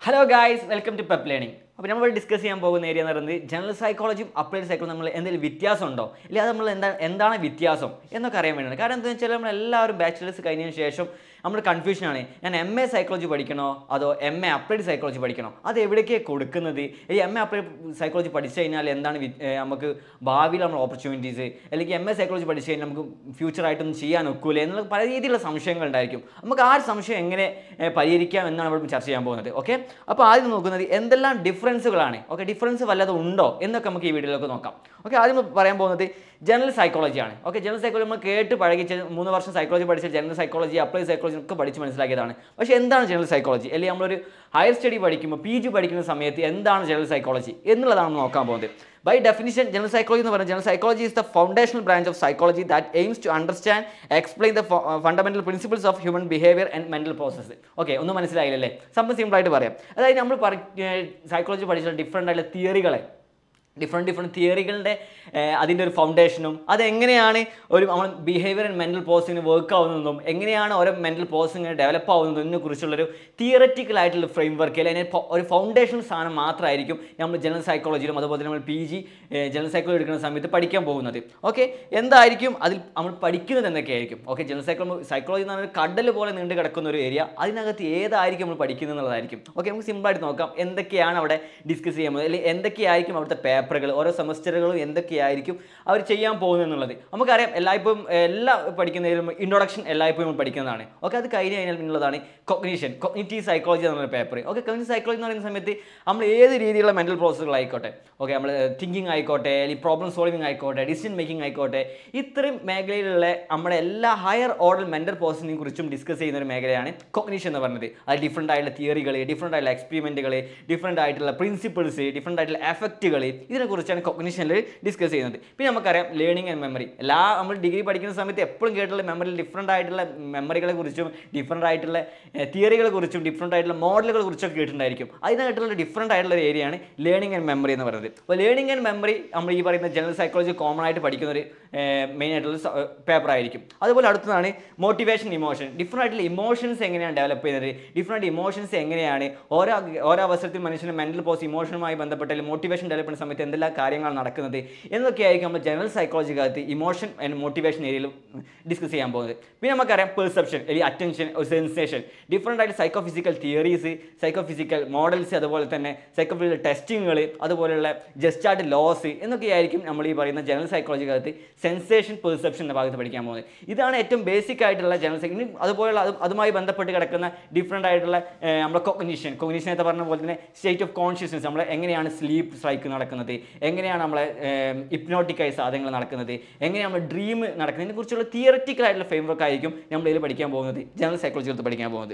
hello guys welcome to pep learning അപ്പോൾ നമ്മൾ discuss ചെയ്യാൻ പോകുന്ന ഏരിയ എന്ന് പറയുന്നത് ജനറൽ സൈക്കോളജിയും അപ്ലൈഡ് സൈക്കോളജി നമ്മൾ എന്തെങ്കിലും വ്യത്യാസം ഉണ്ടോ ഇല്ല അത് നമ്മൾ എന്താ എന്താണ് വ്യത്യാസം എന്നൊക്കെ അറിയാൻ വേണ്ടിയാണ് കാരണം എന്താണെന്ന് വെച്ചാൽ നമ്മൾ എല്ലാവരും ബാച്ചിലേഴ്സ് കഴിഞ്ഞതിന് ശേഷം നമ്മൾ കൺഫ്യൂഷനാണ് ഞാൻ എം എ സൈക്കോളജി പഠിക്കണോ അതോ എം എ അപ്ലൈഡ് സൈക്കോളജി പഠിക്കണോ അത് എവിടേക്കാണ് കൊടുക്കുന്നത് ഈ എം എ അപ്ലൈഡ് സൈക്കോളജി പഠിച്ചു കഴിഞ്ഞാൽ എന്താണ് വി- ഏർ നമുക്ക് ഭാവിയിൽ നമ്മൾ ഓപ്പർച്യൂണിറ്റീസ് അല്ലെങ്കിൽ എം എ സൈക്കോളജി പഠിച്ചു കഴിഞ്ഞാൽ നമുക്ക് ഫ്യൂച്ചറായിട്ടൊന്നും ചെയ്യാൻ ഒക്കൂലേ എന്നുള്ള പല രീതിയിലുള്ള സംശയങ്ങൾ ഉണ്ടായിരിക്കും നമുക്ക് ആ ഒരു സംശയം എങ്ങനെ ഏർ പരിഹരിക്കാം എന്നാണ് ഇവിടെ ചർച്ച ചെയ്യാൻ പോകുന്നത് ഓക്കെ അപ്പോൾ ആദ്യം നോക്കുന്നത് എന്തെല്ലാം ഡിഫറൻസുകളാണ് ഓക്കെ ഡിഫറൻസ് വല്ലതും ഉണ്ടോ എന്നൊക്കെ നമുക്ക് ഈ വീഡിയോയിലൊക്കെ നോക്കാം ഓക്കെ ആദ്യം നമ്മൾ പറയാൻ പോകുന്നത് ജനറൽ സൈക്കോളജി ആണ് ഓക്കെ ജനറൽ സൈക്കോളജി നമ്മൾ കേട്ട് പഴകിച്ച് മൂന്ന് വർഷം സൈക്കോളജി പഠിച്ച ജനറൽ സൈക്കോളജി അപ്ലൈ സൈക്കോളജി ഒക്കെ പഠിച്ച് മനസ്സിലാക്കിയതാണ് പക്ഷേ എന്താണ് ജനറൽ സൈക്കോളജി അല്ലെങ്കിൽ നമ്മളൊരു ഹയർ സ്റ്റഡി പഠിക്കുമ്പോൾ പി ജി പഠിക്കുന്ന സമയത്ത് എന്താണ് ജനറൽ സൈക്കോളജി എന്നുള്ളതാണ് നമ്മൾ നോക്കാൻ പോകുന്നത് ബൈ ഡെഫിനിഷൻ ജനറൽ സൈക്കോളജി എന്ന് പറയുന്നത് general psychology is the foundational branch of psychology that aims to understand explain the fundamental principles of human behaviour and mental process okay ഒന്നും മനസ്സിലായില്ലല്ലേ സംഭവം സിമ്പിൾ ആയിട്ട് പറയാം അതായത് നമ്മൾ സൈക്കോളജി പഠിച്ച ഡിഫറെൻ്റ് ആയിട്ടുള്ള തിയറികളെ ഡിഫറെൻറ്റ് ഡിഫറെൻറ്റ് തിയറികളുടെ അതിൻ്റെ ഒരു ഫൗണ്ടേഷനും അതെങ്ങനെയാണ് ഒരു നമ്മൾ ബിഹേവിയർ ആൻഡ് മെൻറ്റൽ പ്രോസസ്സിന് വർക്ക് ആവുന്നതും എങ്ങനെയാണ് ഓരോ മെൻറ്റൽ പ്രോസസ്സിന് ഡെവലപ്പ് ആവുന്നതും ഇതിനെ കുറിച്ചുള്ളൊരു തിയററ്റിക്കൽ ആയിട്ടുള്ള ഫ്രെയിം വർക്ക് അല്ലെങ്കിൽ അതിന് ഫ- ഒരു ഫൗണ്ടേഷൻ സാധനം മാത്രമായിരിക്കും നമ്മൾ ജനറൽ സൈക്കോളജിയിലും അതുപോലെ തന്നെ നമ്മൾ പി ജി ജനറൽ സൈക്കോളജി എടുക്കുന്ന സമയത്ത് പഠിക്കാൻ പോകുന്നത് ഓക്കെ എന്തായിരിക്കും അതിൽ നമ്മൾ പഠിക്കുന്നത് എന്തൊക്കെയായിരിക്കും ഓക്കെ ജനറൽ സൈക്കോളജി സൈക്കോളജി എന്ന് പറഞ്ഞാൽ കടൽ പോലെ നീണ്ടു കിടക്കുന്ന ഒരു ഏരിയ അതിനകത്ത് ഏതായിരിക്കും നമ്മൾ പഠിക്കുന്നത് എന്നുള്ളതായിരിക്കും ഓക്കെ നമുക്ക് സിമ്പിളായിട്ട് നോക്കാം എന്തൊക്കെയാണ് അവിടെ ഡിസ്കസ് ചെയ്യാൻ പോകുന്നത് അല്ലെങ്കിൽ എന്തൊക്കെയായിരിക്കും അവിടുത്തെ പേപ്പറുകൾ ഓരോ സെമസ്റ്ററുകളും എന്തൊക്കെയായിരിക്കും അവർ ചെയ്യാൻ പോകുന്നത് എന്നുള്ളത് നമുക്കറിയാം എല്ലായ്പ്പോഴും എല്ലാ പഠിക്കുന്നതിലും ഇൻട്രൊഡക്ഷൻ എല്ലായ്പ്പോഴും നമ്മൾ പഠിക്കുന്നതാണ് ഓക്കെ അത് കഴിഞ്ഞ് കഴിഞ്ഞാൽ പിന്നുള്ളതാണ് കൊഗ്നീഷൻ കൊഗ്നിറ്റീവ് സൈക്കോളജി എന്നുള്ള പേപ്പർ ഓക്കെ കൊഗ്നിറ്റീവ് സൈക്കോളജി എന്ന് പറയുന്ന സമയത്ത് നമ്മൾ ഏത് രീതിയിലുള്ള മെൻറ്റൽ പ്രോസസ്സുകളായിക്കോട്ടെ ഓക്കെ നമ്മൾ തിങ്കിങ് ആയിക്കോട്ടെ അല്ലെങ്കിൽ പ്രോബ്ലം സോൾവിങ് ആയിക്കോട്ടെ ഡിസിഷൻ മേക്കിംഗ് ആയിക്കോട്ടെ ഇത്രയും മേഖലയിലുള്ള നമ്മുടെ എല്ലാ ഹയർ ഓർഡർ മെൻറ്റൽ പ്രോസസ്സിനെ കുറിച്ചും ഡിസ്കസ് ചെയ്യുന്ന ഒരു മേഖലയാണ് കൊഗ്നീഷൻ എന്ന് പറയുന്നത് അത് ഡിഫറെൻ്റ് ആയിട്ടുള്ള തിയറികൾ ഡിഫറെൻ്റ് ആയിട്ടുള്ള എക്സ്പെരിമെൻറ്റുകൾ ഡിഫറെൻ്റ് ആയിട്ടുള്ള പ്രിൻസിപ്പിൾസ് ഡിഫറെൻ്റ് ആയിട്ടുള്ള എഫക്റ്റുകൾ ഇതിനെക്കുറിച്ചാണ് കൊഗ്നീഷനിൽ ഡിസ്കസ് ചെയ്യുന്നത് പിന്നെ നമുക്കറിയാം ലേണിംഗ് ആൻഡ് മെമ്മറി എല്ലാ നമ്മൾ ഡിഗ്രി പഠിക്കുന്ന സമയത്ത് എപ്പോഴും കേട്ടുള്ള മെമ്മറിയിൽ ഡിഫറെൻ്റ് ആയിട്ടുള്ള മെമ്മറികളെ കുറിച്ചും ഡിഫറെൻ്റ് ആയിട്ടുള്ള തിയറികളെ കുറിച്ചും ഡിഫറെൻ്റ് ആയിട്ടുള്ള മോഡലുകളെ കുറിച്ചൊക്കെ കേട്ടിട്ടുണ്ടായിരിക്കും അതിനായിട്ടുള്ള ഡിഫറെൻ്റ് ആയിട്ടുള്ള ഒരു ഏരിയയാണ് ലേണിംഗ് ആൻഡ് മെമ്മറി എന്ന് പറയുന്നത് അപ്പോൾ ലേണിംഗ് ആൻഡ് മെമ്മറി നമ്മൾ ഈ പറയുന്ന ജനറൽ സൈക്കോളജി കോമൺ ആയിട്ട് പഠിക്കുന്ന ഒരു മെയിൻ ആയിട്ടുള്ള പേപ്പർ ആയിരിക്കും അതുപോലെ അടുത്തതാണ് മോട്ടിവേഷൻ ഇമോഷൻ ഡിഫറെൻ്റ് ആയിട്ടുള്ള ഇമോഷൻസ് എങ്ങനെയാണ് ഡെവലപ്പ് ചെയ്യുന്നത് ഡിഫറെൻറ്റ് ഇമോഷൻസ് എങ്ങനെയാണ് ഓരോ ഓരോ അവസരത്തിൽ മനുഷ്യന് മെൻ്റൽ പോസ് ഇമോഷനുമായി ബന്ധപ്പെട്ട മോട്ടിവേഷൻ ഡെവലപ്പ് ചെയ്യുന്ന സമയത്ത് എന്തെല്ലാം കാര്യങ്ങളാണ് നടക്കുന്നത് എന്നൊക്കെയായിരിക്കും നമ്മൾ ജനറൽ സൈക്കോളജിക്കകത്ത് ഇമോഷൻ ആൻഡ് മോട്ടിവേഷൻ ഏരിയയിൽ ഡിസ്കസ് ചെയ്യാൻ പോകുന്നത് പിന്നെ നമുക്കറിയാം പെർസെപ്ഷൻ അല്ലെങ്കിൽ അറ്റൻഷൻ ഒരു സെൻസേഷൻ ഡിഫറെൻ്റ് ആയിട്ട് psycho physical theories psycho physical models അതുപോലെ തന്നെ സൈക്കോ ഫിസിക്കൽ ടെസ്റ്റിങ്ങുകൾ അതുപോലെയുള്ള ജസ്റ്റാർട്ട് ലോസ് എന്നൊക്കെയായിരിക്കും നമ്മൾ ഈ പറയുന്ന ജനറൽ സൈക്കോളജിക്കകത്ത് സെൻസേഷൻ പെർസെപ്ഷൻ എന്ന ഭാഗത്ത് പഠിക്കാൻ പോകുന്നത് ഇതാണ് ഏറ്റവും ബേസിക് ആയിട്ടുള്ള ജനറൽ സൈക്കോ ഇനി അതുപോലെയുള്ള അത് അതുമായി ബന്ധപ്പെട്ട് കിടക്കുന്ന ഡിഫറെൻ്റ് ആയിട്ടുള്ള ഏർ, നമ്മുടെ കൊഗ്നീഷൻ കൊഗ്നീഷൻ എന്ന് പറഞ്ഞ പോലെ തന്നെ സ്റ്റേറ്റ് ഓഫ് കോൺഷ്യസ്നസ് നമ്മൾ എങ്ങനെയാണ് സ്ലീപ്പ് സ്ട്രൈക്ക് നടക്കുന്നത് എങ്ങനെയാണ് നമ്മളെ ഇപ്നോട്ടിക്കായ സാധനങ്ങൾ നടക്കുന്നത് എങ്ങനെയാണ് നമ്മൾ ഡ്രീം നടക്കുന്നത് ഇതിനെക്കുറിച്ചുള്ള തിയററ്റിക്കൽ ആയിട്ടുള്ള ഫ്രെയിംവർക്ക് ആയിരിക്കും നമ്മൾ ഇതിൽ പഠിക്കാൻ പോകുന്നത് ജനറൽ സൈക്കോളജി എടുത്ത് പഠിക്കാൻ പോകുന്നത്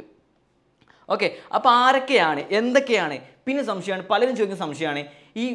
ഓക്കെ അപ്പോൾ ആരൊക്കെയാണ് എന്തൊക്കെയാണ് പിന്നെ സംശയമാണ് പലരും ചോദിക്കുന്ന സംശയമാണ് ഈ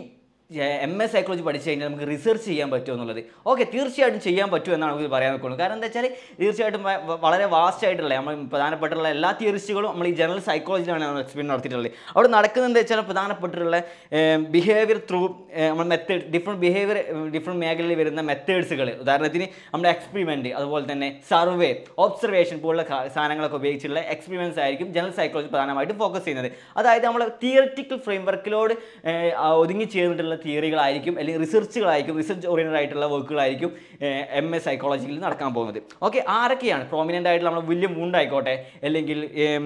എം എ സൈക്കോളജി പഠിച്ചു കഴിഞ്ഞാൽ നമുക്ക് റിസർച്ച് ചെയ്യാൻ പറ്റുമോ എന്നുള്ളത് ഓക്കെ തീർച്ചയായിട്ടും ചെയ്യാൻ പറ്റുമോ എന്നാണ് നമുക്ക് പറയാൻ നിൽക്കുന്നത് കാരണം എന്താ വെച്ചാൽ തീർച്ചയായിട്ടും വ- വ- വളരെ വാസ്റ്റ് ആയിട്ടുള്ള നമ്മൾ പ്രധാനപ്പെട്ടുള്ള എല്ലാ തിയറിസ്റ്റുകളും നമ്മൾ ഈ ജനറൽ സൈക്കോളജിയിലാണ് നമ്മൾ എക്സ്പീരിയൻ നടത്തിയിട്ടുള്ളത് അവിടെ നടക്കുന്നത് എന്താ വെച്ചാൽ പ്രധാനപ്പെട്ടിട്ടുള്ള ബിഹേവിയർ ത്രൂ നമ്മൾ മെത്തേഡ് ഡിഫറെൻറ്റ് ബിഹേവിയർ ഡിഫറെൻറ്റ് മേഖലയിൽ വരുന്ന മെത്തേഡ്സുകൾ ഉദാഹരണത്തിന് നമ്മുടെ എക്സ്പെരിമെൻറ്റ് അതുപോലെ തന്നെ സർവേ ഒബ്സർവേഷൻ പോലുള്ള കാ- സാധനങ്ങളൊക്കെ ഉപയോഗിച്ചുള്ള എക്സ്പെരിമെൻറ്റ്സ് ആയിരിക്കും ജനറൽ സൈക്കോളജി പ്രധാനമായിട്ടും ഫോക്കസ് ചെയ്യുന്നത് അതായത് നമ്മൾ തിയററ്റിക്കൽ ഫ്രെയിം വർക്കിലോട് ഒതുങ്ങി ചേർന്നിട്ടുള്ള തിയറികളായിരിക്കും അല്ലെങ്കിൽ റിസർച്ചുകളായിരിക്കും റിസർച്ച് ഓറിയൻറ്റഡ് ആയിട്ടുള്ള വർക്കുകളായിരിക്കും എം എ സൈക്കോളജിയിൽ നടക്കാൻ പോകുന്നത് ഓക്കെ ആരൊക്കെയാണ് പ്രോമിനൻ്റ് ആയിട്ടുള്ള നമ്മൾ വില്യം വൂണ്ട് ആയിക്കോട്ടെ അല്ലെങ്കിൽ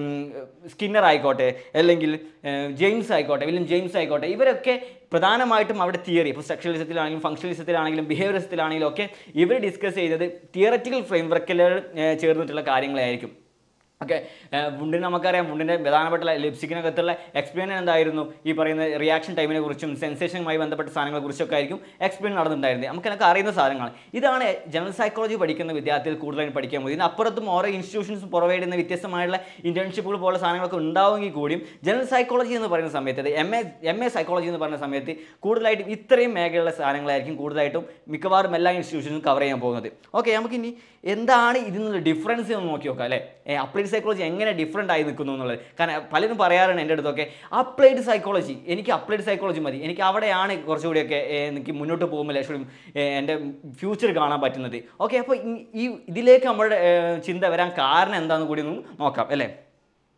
സ്കിന്നർ ആയിക്കോട്ടെ അല്ലെങ്കിൽ ഏം, ജെയിംസ് ആയിക്കോട്ടെ വില്യം ജെയിംസ് ആയിക്കോട്ടെ ഇവരൊക്കെ പ്രധാനമായിട്ടും അവിടെ തിയറി ഇപ്പോൾ സെക്ഷലിസത്തിലാണെങ്കിലും ഫംഗ്ഷനലിസത്തിലാണെങ്കിലും ബിഹേവിയറിസത്തിലാണെങ്കിലും ഒക്കെ ഇവർ ഡിസ്കസ് ചെയ്തത് തിയററ്റിക്കൽ ഫ്രെയിം വർക്കിൽ ചേർന്നിട്ടുള്ള കാര്യങ്ങളായിരിക്കും ഓക്കെ വുണ്ടിന് നമുക്കറിയാം വുണ്ടിൻ്റെ പ്രധാനപ്പെട്ട ലിപ്സിക്കിനകത്തുള്ള എക്സ്പ്ലെയിൻ എന്തായിരുന്നു ഈ പറയുന്ന റിയാക്ഷൻ ടൈമിനെ കുറിച്ചും സെൻസേഷനുമായി ബന്ധപ്പെട്ട സാധനങ്ങളെ കുറിച്ചൊക്കെ ആയിരിക്കും എക്സ്പ്ലെയിൻ നടന്നിട്ടുണ്ടായിരുന്നത് നമുക്കൊക്കെ അറിയുന്ന സാധനങ്ങൾ ഇതാണ് ജനറൽ സൈക്കോളജി പഠിക്കുന്ന വിദ്യാർത്ഥികൾ കൂടുതലായിട്ട് പഠിക്കാൻ പോകുന്നത് ഇതിനപ്പുറത്തും ഓരോ ഇൻസ്റ്റിറ്റ്യൂഷൻസ് പ്രൊവൈഡ് ചെയ്യുന്ന വ്യത്യസ്തമായിട്ടുള്ള ഇന്റേൺഷിപ്പുകൾ പോലുള്ള സാധനങ്ങളൊക്കെ ഉണ്ടാവുമെങ്കിൽ കൂടിയും ജനറൽ സൈക്കോളജി എന്ന് പറയുന്ന സമയത്ത് M A M A psychology എന്ന് പറയുന്ന സമയത്ത് കൂടുതലായിട്ടും ഇത്രയും മേഖലയിലുള്ള സാധനങ്ങളായിരിക്കും കൂടുതലായിട്ടും മിക്കവാറും എല്ലാ ഇൻസ്റ്റിറ്റ്യൂഷൻസും കവർ ചെയ്യാൻ പോകുന്നത് ഓക്കെ നമുക്കിനി എന്താണ് ഇതിൽ നിന്നുള്ള ഡിഫറൻസ് എന്ന് നോക്കി നോക്കാം അല്ലേ അപ്ലൈഡ് സൈക്കോളജി എങ്ങനെ ഡിഫറെൻ്റ് ആയി നിൽക്കുന്നു എന്നുള്ളത് കാരണം പലരും പറയാറുണ്ട് എൻ്റെ അടുത്തൊക്കെ അപ്ലൈഡ് സൈക്കോളജി എനിക്ക് അപ്ലൈഡ് സൈക്കോളജി മതി എനിക്ക് അവിടെയാണ് കുറച്ചുകൂടിയൊക്കെ ഏ, എനിക്ക് മുന്നോട്ട് പോകുമ്പോൾ ലക്ഷ്യം എൻ്റെ ഫ്യൂച്ചർ കാണാൻ പറ്റുന്നത് ഓക്കെ അപ്പോൾ ഈ ഇതിലേക്ക് നമ്മുടെ ഏ, ചിന്ത വരാൻ കാരണം എന്താണെന്ന് കൂടി ഒന്ന് നോക്കാം അല്ലേ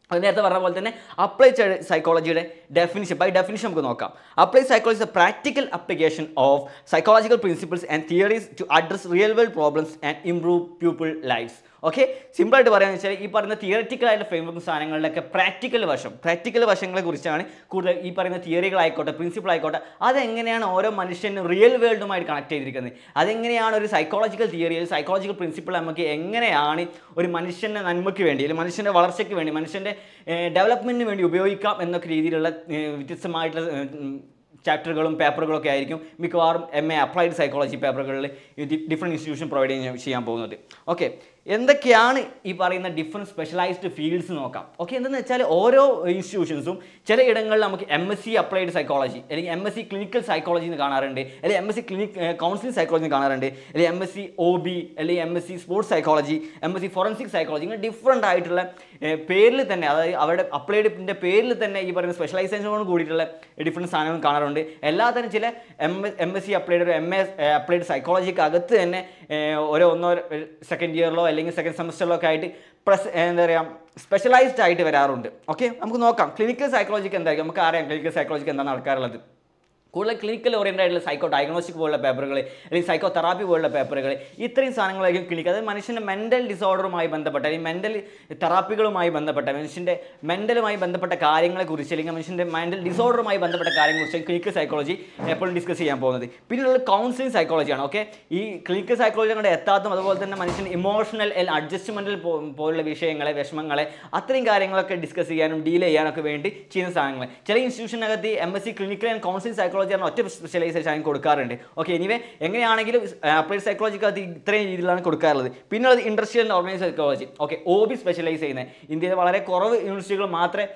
അത് നേരത്തെ പറഞ്ഞ പോലെ തന്നെ അപ്ലൈ സൈക്കോളജിയുടെ ഡെഫിനിഷൻ ബൈ ഡെഫിനിഷൻ നമുക്ക് നോക്കാം apply psychology is a practical application of psychological principles and theories to address real world problems and improve people life's okay സിമ്പിളായിട്ട് പറയാന്ന് വെച്ചാൽ ഈ പറയുന്ന തിയററ്റിക്കൽ ആയിട്ടുള്ള ഫ്രെയിംവർക്ക് സാധനങ്ങളിലൊക്കെ പ്രാക്ടിക്കൽ വശം പ്രാക്ടിക്കൽ വശങ്ങളെ കുറിച്ചാണ് കൂടുതൽ ഈ പറയുന്ന തിയറികളായിക്കോട്ടെ പ്രിൻസിപ്പിൾ ആയിക്കോട്ടെ അതെങ്ങനെയാണ് ഓരോ മനുഷ്യനും റിയൽ വേൾഡുമായിട്ട് കണക്ട് ചെയ്തിരിക്കുന്നത് അതെങ്ങനെയാണ് ഒരു സൈക്കോളജിക്കൽ തിയറി ഒരു സൈക്കോളജിക്കൽ പ്രിൻസിപ്പിൾ നമുക്ക് എങ്ങനെയാണ് ഒരു മനുഷ്യൻ്റെ നന്മയ്ക്ക് വേണ്ടി അല്ലെങ്കിൽ മനുഷ്യൻ്റെ വളർച്ചയ്ക്ക് വേണ്ടി മനുഷ്യൻ്റെ ഡെവലപ്മെൻറ്റിന് വേണ്ടി ഉപയോഗിക്കാം എന്നൊക്കെ രീതിയിലുള്ള ഏഹ്, വ്യത്യസ്തമായിട്ടുള്ള ഏഹ്, ഉം, ചാപ്റ്ററുകളും പേപ്പറുകളും ഒക്കെ ആയിരിക്കും മിക്കവാറും എം എ അപ്ലൈഡ് സൈക്കോളജി പേപ്പറുകളിൽ ഡിഫറെൻറ്റ് ഇൻസ്റ്റിറ്റ്യൂഷൻ പ്രൊവൈഡ് ചെയ്യാൻ പോകുന്നത് ഓക്കെ എന്തൊക്കെയാണ് ഈ പറയുന്ന ഡിഫറെൻറ്റ് സ്പെഷ്യലൈസ്ഡ് ഫീൽഡ്സ് നോക്കാം ഓക്കെ എന്തെന്ന് വെച്ചാൽ ഓരോ ഇൻസ്റ്റിറ്റ്യൂഷൻസും ചില ഇടങ്ങളിൽ നമുക്ക് M S C applied psychology അല്ലെങ്കിൽ M S C clinical psychology എന്ന് കാണാറുണ്ട് അല്ലെങ്കിൽ M S C clinic counselling psychology കാണാറുണ്ട് അല്ലെങ്കിൽ M S C O B അല്ലെങ്കിൽ M S C sports psychology M S C forensic psychology ഇങ്ങനെ different ആയിട്ടുള്ള ഏഹ്, പേരിൽ തന്നെ അതായത് അവരുടെ അപ്ലൈഡിൻ്റെ പേരിൽ തന്നെ ഈ പറയുന്ന സ്പെഷ്യലൈസേഷനോട് കൂടിയിട്ടുള്ള ഡിഫറെൻറ്റ് സാധനങ്ങൾ കാണാറുണ്ട് എല്ലാത്തരം ചില M M S C applied M S applied സൈക്കോളജിക്ക് അകത്ത് തന്നെ ഏഹ്, ഓരോ ഒന്നോ സെക്കൻഡ് ഇയറിലോ അല്ലെങ്കിൽ സെക്കൻഡ് സെമസ്റ്ററിലോ ഒക്കെ ആയിട്ട് പ്രസ് എന്താ പറയുക സ്പെഷ്യലൈസ്ഡ് ആയിട്ട് വരാറുണ്ട് ഓക്കെ നമുക്ക് നോക്കാം ക്ലിനിക്കൽ സൈക്കോളജിക്ക് എന്തായിരിക്കും നമുക്ക് അറിയാം ക്ലിനിക്കൽ സൈക്കോളജിക്ക് എന്താണ് നടക്കാറുള്ളത് കൂടുതൽ ക്ലിനിക്കൽ ഓറിയൻറ്റഡ് ആയിട്ടുള്ള സൈക്കോ ഡയഗ്നോസ്റ്റിക് പോലുള്ള പേപ്പറുകൾ അല്ലെങ്കിൽ സൈക്കോ തെറാപ്പി പോലുള്ള പേപ്പറുകൾ ഇത്രയും സാധനങ്ങളായിരിക്കും ക്ലിനിക്ക് അതായത് മനുഷ്യൻ്റെ മെൻ്റൽ ഡിസോർഡറുമായി ബന്ധപ്പെട്ട അല്ലെങ്കിൽ മെൻ്റൽ തെറാപ്പികളുമായി ബന്ധപ്പെട്ട മനുഷ്യൻ്റെ മെൻ്റലുമായി ബന്ധപ്പെട്ട കാര്യങ്ങളെക്കുറിച്ച് അല്ലെങ്കിൽ മനുഷ്യൻ്റെ മെൻ്റൽ ഡിസോർഡറുമായി ബന്ധപ്പെട്ട കാര്യങ്ങളെക്കുറിച്ച് ക്ലിനിക്കൽ സൈക്കോളജി എപ്പോഴും ഡിസ്കസ് ചെയ്യാൻ പോകുന്നത് പിന്നെയുള്ളത് കൗൺസിലിംഗ് സൈക്കോളജിയാണ് ഓക്കെ ഈ ക്ലിനിക്കൽ സൈക്കോളജി അങ്ങോട്ട് എത്താത്തതും അതുപോലെ തന്നെ മനുഷ്യൻ ഇമോഷണൽ അഡ്ജസ്റ്റ്മെൻറ്റിൽ പോലുള്ള വിഷയങ്ങളെ വിഷമങ്ങളെ അത്രയും കാര്യങ്ങളൊക്കെ ഡിസ്കസ് ചെയ്യാനും ഡീൽ ചെയ്യാനൊക്കെ വേണ്ടി ചെയ്യുന്ന സാധനങ്ങൾ ചില ഇൻസ്റ്റിറ്റ്യൂഷനകത്ത് M S C clinical and counselling psychology എന്ന ഒറ്റ സ്പെഷ്യലൈസേഷൻ ആയി കൊടുക്കാറുണ്ട് ഓക്കെ എനിവേ എങ്ങനെയാണെങ്കിലും അപ്ലൈഡ് സൈക്കോളജിക്കകത്ത് ഇത്രയും രീതിയിലാണ് കൊടുക്കാറുള്ളത് പിന്നെ ഉള്ളത് industrial and organise psychology okay O B specialise ചെയ്യുന്നത് ഇന്ത്യയിൽ വളരെ കുറവ് യൂണിവേഴ്സിറ്റികൾ മാത്രമേ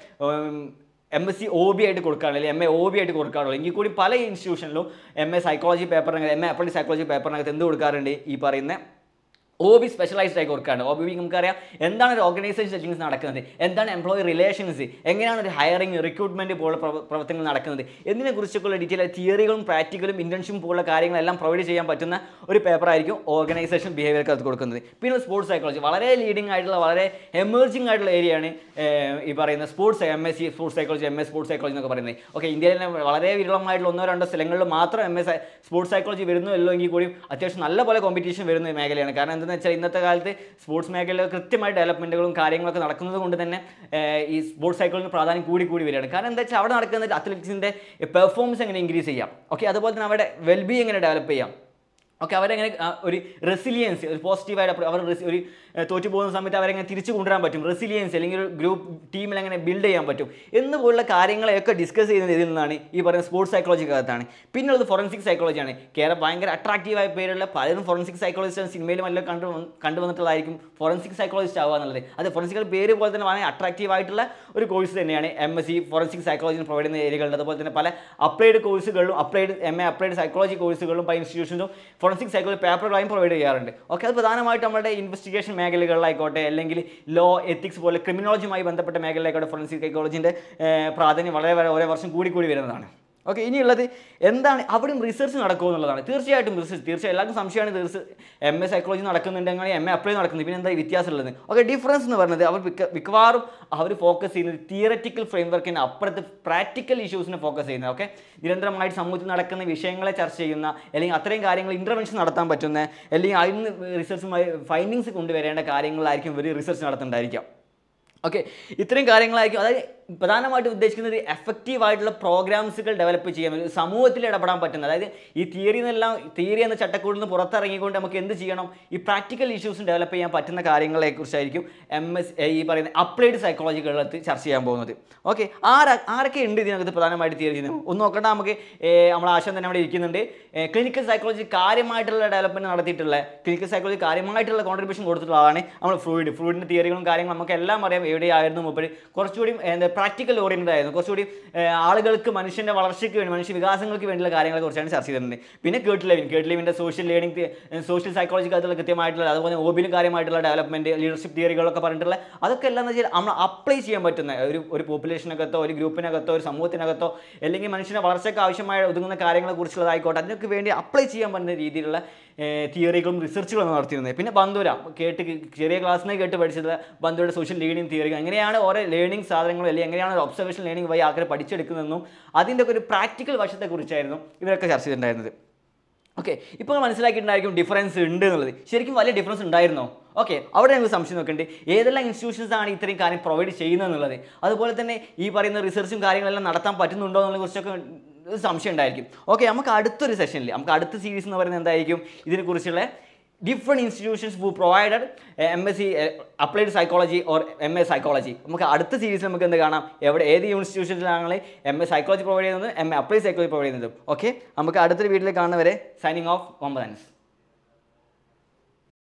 M S C O B ആയിട്ട് കൊടുക്കാറുള്ളൂ അല്ലെങ്കിൽ എം എ ഒ ബി ആയിട്ട് കൊടുക്കാറുള്ളൂ എങ്കിൽ കൂടി പല ഇൻസ്റ്റിറ്റ്യൂഷനിലും എം എ സൈക്കോളജി പേപ്പറിനകത്ത് എം എ അപ്ലൈഡ് സൈക്കോളജി പേപ്പറിനകത്ത് എന്ത് കൊടുക്കാറുണ്ട് ഈ പറയുന്ന ഒ ബി സ്പെഷ്യലൈസ്ഡ് ആയി കൊടുക്കാറുണ്ട് ഒ ബി നമുക്കറിയാം എന്താണ് ഒരു ഓർഗനൈസേഷൻ സെറ്റിങ്സ് നടക്കുന്നത് എന്താണ് എംപ്ലോയി റിലേഷൻസ് എങ്ങനെയാണ് ഒരു ഹയറിംഗ് റിക്രൂട്ട്മെന്റ് പോലുള്ള പ്രവ- പ്രവർത്തനങ്ങൾ നടക്കുന്നത് എന്നതിനെ കുറിച്ചൊക്കെയുള്ള ഡീറ്റെയിൽ തിയറികളും പ്രാക്ടിക്കലും ഇന്റേൺഷിപ്പും പോലുള്ള കാര്യങ്ങളെല്ലാം പ്രൊവൈഡ് ചെയ്യാൻ പറ്റുന്ന ഒരു പേപ്പർ ആയിരിക്കും ഓർഗനൈസേഷൻ ബിഹേവിയർക്ക് അത് കൊടുക്കുന്നത് പിന്നെ സ്പോർട്സ് സൈക്കോളജി വളരെ ലീഡിംഗ് ആയിട്ടുള്ള വളരെ എമേർജിംഗ് ആയിട്ടുള്ള ഏരിയയാണ് ഈ പറയുന്ന sports M S C sports psychology M S sports psychology എന്നൊക്കെ പറയുന്നത് ഓക്കെ ഇന്ത്യയിൽ തന്നെ വളരെ വിരളമായിട്ടുള്ള ഒന്നോ രണ്ടോ സ്ഥലങ്ങളിൽ മാത്രം എം എസ് സ്പോർട്സ് സൈക്കോളജി വരുന്നു എങ്കിൽ കൂടി അത്യാവശ്യം നല്ല പോലെ കോമ്പറ്റീഷൻ വരുന്ന മേഖലയാണ് കാരണം എന്താണെന്ന് വെച്ചാൽ ഇന്നത്തെ കാലത്ത് സ്പോർട്സ് മേഖലയിൽ കൃത്യമായി ഡെവലപ്മെൻറ്റുകളും കാര്യങ്ങളൊക്കെ നടക്കുന്നത് കൊണ്ട് തന്നെ ഏഹ്, ഈ സ്പോർട്സ് സൈക്കോളജിന് പ്രാധാന്യം കൂടി കൂടി വരികയാണ് കാരണം എന്താ വെച്ചാൽ അവിടെ നടക്കുന്ന അത്ലറ്റിക്സിൻ്റെ പെർഫോമൻസ് എങ്ങനെ ഇൻക്രീസ് ചെയ്യാം ഓക്കെ അതുപോലെ തന്നെ അവരുടെ വെൽബി എങ്ങനെ ഡെവലപ്പ് ചെയ്യാം ഓക്കെ അവരെങ്ങനെ ആ, ഒരു റെസിലിയൻസ് ഒരു പോസിറ്റീവായിട്ട് അപ്രോ- അവർ resi- ഒരു ഏഹ്, തോറ്റു പോകുന്ന സമയത്ത് അവരെങ്ങനെ തിരിച്ചു കൊണ്ടുവരാൻ പറ്റും റെസിലിയൻസ് അല്ലെങ്കിൽ ഒരു ഗ്രൂപ്പ് ടീമിൽ എങ്ങനെ ബിൽഡ് ചെയ്യാൻ പറ്റും എന്ന് പോലുള്ള കാര്യങ്ങളെയൊക്കെ ഡിസ്കസ് ചെയ്യുന്നത് ഇതിൽ നിന്നാണ് ഈ പറയുന്ന സ്പോർട്സ് സൈക്കോളജിക്കകത്താണ് പിന്നുള്ളത് ഫോറൻസിക് സൈക്കോളജിയാണ് കേരളം ഭയങ്കര അട്രാക്റ്റീവായ പേരുള്ള പലരും ഫോറൻസിക് സൈക്കോളജിസ്റ്റ് സിനിമയിലും എല്ലാം കണ്ടു വന്ന്- കണ്ടുവന്നിട്ടുള്ളതായിരിക്കും ഫോറൻസിക് സൈക്കോളജിസ്റ്റ് ആവുക എന്നുള്ളത് അത് ഫോറൻസിക്കൽ പേര് പോലെ തന്നെ വളരെ അട്രാക്റ്റീവ് ആയിട്ടുള്ള ഒരു കോഴ്സ് തന്നെയാണ് M S C forensic psychology provide ചെയ്യുന്ന ഏരിയകളുണ്ട് അതുപോലെ തന്നെ പല അപ്ലൈഡ് കോഴ്സുകളിലും applied M A applied psychology കോഴ്സുകളിലും പല ഇൻസ്റ്റിറ്റ്യൂഷൻസും ഫോറൻസിക് സൈക്കോളജി പേപ്പറുകളായും പ്രൊവൈഡ് ചെയ്യാറുണ്ട് ഓക്കെ അത് പ്രധാനമായിട്ട് നമ്മുടെ ഇൻവെസ്റ്റിഗേഷൻ മേഖലകളിലായിക്കോട്ടെ അല്ലെങ്കിൽ ലോ എത്തിക്സ് പോലെ ക്രിമിനോളജിയുമായി ബന്ധപ്പെട്ട മേഖലയിലായിക്കോട്ടെ ഫോറൻസിക് സൈക്കോളജിൻ്റെ പ്രാധാന്യം വളരെ വളരെ ഓരോ വർഷം കൂടി കൂടി വരുന്നതാണ് ഓക്കെ ഇനിയുള്ളത് എന്താണ് അവിടെയും റിസർച്ച് നടക്കുമോ എന്നുള്ളതാണ് തീർച്ചയായിട്ടും റിസർച്ച് തീർച്ചയായും എല്ലാവർക്കും സംശയമാണ് തീർച്ച എം എ സൈക്കോളജി നടക്കുന്നുണ്ടെങ്കിൽ എം എ അപ്ലൈ നടക്കുന്നത് പിന്നെ എന്താ ഈ വ്യത്യാസം ഉള്ളത് ഓക്കെ ഡിഫറൻസ് എന്ന് പറയുന്നത് അവർ മിക്ക മിക്കവാറും അവർ ഫോക്കസ് ചെയ്യുന്നത് തിയററ്റിക്കൽ ഫ്രെയിംവർക്കിന് അപ്പുറത്ത് പ്രാക്ടിക്കൽ ഇഷ്യൂസിനെ ഫോക്കസ് ചെയ്യുന്നത് ഓക്കെ നിരന്തരമായിട്ട് സമൂഹത്തിൽ നടക്കുന്ന വിഷയങ്ങളെ ചർച്ച ചെയ്യുന്ന അല്ലെങ്കിൽ അത്രയും കാര്യങ്ങൾ ഇൻ്റർവെൻഷൻ നടത്താൻ പറ്റുന്ന അല്ലെങ്കിൽ അതിന് റിസർച്ചുമായി ഫൈൻഡിങ്സ് കൊണ്ടുവരേണ്ട കാര്യങ്ങളായിരിക്കും ഇവർ റിസർച്ച് നടത്തുന്നുണ്ടായിരിക്കാം ഓക്കെ ഇത്രയും കാര്യങ്ങളായിരിക്കും അതായത് പ്രധാനമായിട്ടും ഉദ്ദേശിക്കുന്നത് എഫക്റ്റീവ് ആയിട്ടുള്ള പ്രോഗ്രാംസുകൾ ഡെവലപ്പ് ചെയ്യാൻ ഒരു സമൂഹത്തിൽ ഇടപെടാൻ പറ്റുന്ന അതായത് ഈ തിയറി എന്നെല്ലാം തിയറി എന്ന ചട്ടക്കൂടിൽ നിന്ന് പുറത്തിറങ്ങിക്കൊണ്ട് നമുക്ക് എന്ത് ചെയ്യണം ഈ പ്രാക്ടിക്കൽ ഇഷ്യൂസും ഡെവലപ്പ് ചെയ്യാൻ പറ്റുന്ന കാര്യങ്ങളെക്കുറിച്ചായിരിക്കും എം എസ് ഈ പറയുന്ന അപ്ലൈഡ് സൈക്കോളജികളത്ത് ചർച്ച ചെയ്യാൻ പോകുന്നത് ഓക്കെ ആര ആരൊക്കെ ഉണ്ട് ഇതിനകത്ത് പ്രധാനമായിട്ട് തിയറി ചെയ്യുന്നത് ഒന്ന് നോക്കണ്ട നമുക്ക് നമ്മൾ ആശം തന്നെ അവിടെ ഇരിക്കുന്നുണ്ട് ക്ലിനിക്കൽ സൈക്കോളജി കാര്യമായിട്ടുള്ള ഡെവലപ്മെന്റ് നടത്തിയിട്ടുള്ള ക്ലിനിക്കൽ സൈക്കോളജി കാര്യമായിട്ടുള്ള കോൺട്രിബ്യൂഷൻ കൊടുത്തിട്ടുള്ള ആളാണ് നമ്മൾ ഫ്ലൂയിഡ് ഫ്ലൂയിഡിൻ്റെ തിയറികളും കാര്യങ്ങളും നമുക്ക് എല്ലാം അറിയാം എവിടെയായിരുന്നു മൂപ്പര് കുറച്ചുകൂടി എന്താ പ്രാക്ടിക്കൽ ഓറിയൻറ്റഡ് ആയിരുന്നു കുറച്ചുകൂടി ഏഹ്, ആളുകൾക്ക് മനുഷ്യൻ്റെ വളർച്ചയ്ക്ക് വേണ്ടി മനുഷ്യ വികാസങ്ങൾക്ക് വേണ്ടിയുള്ള കാര്യങ്ങളെ കുറിച്ചാണ് ചർച്ച ചെയ്തിട്ടുണ്ട് പിന്നെ കേട്ട് ലെവിൻ കേട്ട് ലെവിൻ്റെ സോഷ്യൽ ലേണിംഗ് സോഷ്യൽ സൈക്കോളജിക്കകത്തുള്ള കൃത്യമായിട്ടുള്ള അതുപോലെ ഒബിലും കാര്യമായിട്ടുള്ള ഡെവലപ്മെൻറ്റ് ലീഡർഷിപ്പ് തിയറികളൊക്കെ പറഞ്ഞിട്ടുള്ള അതൊക്കെ എല്ലാം എന്ന് വെച്ചാൽ നമ്മൾ അപ്ലൈ ചെയ്യാൻ പറ്റുന്ന ഒരു ഒരു പോപ്പുലേഷനകത്തോ ഒരു ഗ്രൂപ്പിനകത്തോ ഒരു സമൂഹത്തിനകത്തോ അല്ലെങ്കിൽ മനുഷ്യൻ്റെ വളർച്ചയ്ക്ക് ആവശ്യമായ ഒതുങ്ങുന്ന കാര്യങ്ങളെ കുറിച്ചുള്ളതായിക്കോട്ടെ അതിനൊക്കെ വേണ്ടി അപ്ലൈ ചെയ്യാൻ പറ്റുന്ന രീതിയിലുള്ള തിയറികളും റിസർച്ചുകളും നടത്തിയിരുന്നത് പിന്നെ ബന്ധുര കേട്ട് ചെറിയ ക്ലാസ്സിൽ നിന്ന് കേട്ട് പഠിച്ചത് ബന്ധുരുടെ സോഷ്യൽ ലേണിംഗ് തിയറി എങ്ങനെയാണ് ഓരോ ലേണിംഗ് സാധനങ്ങളും അല്ലെങ്കിൽ എങ്ങനെയാണ് ഒരു ഒബ്സർവേഷൻ ലേണിംഗ് വഴി ആൾക്കാർ പഠിച്ചെടുക്കുന്നതെന്നും അതിൻ്റെ ഒക്കെ ഒരു പ്രാക്ടിക്കൽ വശത്തെക്കുറിച്ചായിരുന്നു ഇവരൊക്കെ ചർച്ച ചെയ്തിട്ടുണ്ടായിരുന്നത് ഓക്കെ ഇപ്പോൾ മനസ്സിലാക്കിയിട്ടുണ്ടായിരിക്കും ഡിഫറൻസ് ഉണ്ട് എന്നുള്ളത് ശരിക്കും വലിയ ഡിഫറൻസ് ഉണ്ടായിരുന്നോ ഓക്കെ അവിടെ ഞങ്ങൾക്ക് സംശയം നോക്കണ്ടേ ഏതെല്ലാം ഇൻസ്റ്റിറ്റ്യൂഷൻസ് ആണ് ഇത്രയും കാര്യം പ്രൊവൈഡ് ചെയ്യുന്നത് എന്നുള്ളത് അതുപോലെ തന്നെ ഈ പറയുന്ന റിസർച്ചും കാര്യങ്ങളെല്ലാം നടത്താൻ പറ്റുന്നുണ്ടോ എന്നുള്ളതിനെ കുറിച്ചൊക്കെ ഒരു സംശയം ഉണ്ടായിരിക്കും ഓക്കെ നമുക്ക് അടുത്തൊരു സെഷനിൽ നമുക്ക് അടുത്ത സീരീസ് എന്ന് പറയുന്നത് എന്തായിരിക്കും ഇതിനെക്കുറിച്ചുള്ള different institutions who provided M S C applied psychology or M A psychology നമുക്ക് അടുത്ത സീരീസിൽ നമുക്ക് എന്ത് കാണാം എവിടെ ഏത് ഇൻസ്റ്റിറ്റ്യൂഷനിലാണ് എം എ സൈക്കോളജി പ്രൊവൈഡ് ചെയ്യുന്നത് M A applied psychology provide ചെയ്യുന്നത് ഓക്കെ നമുക്ക് അടുത്തൊരു വീട്ടിൽ കാണുന്നവരെ സൈനിങ് ഓഫ് ഒമ്പതാൻസ്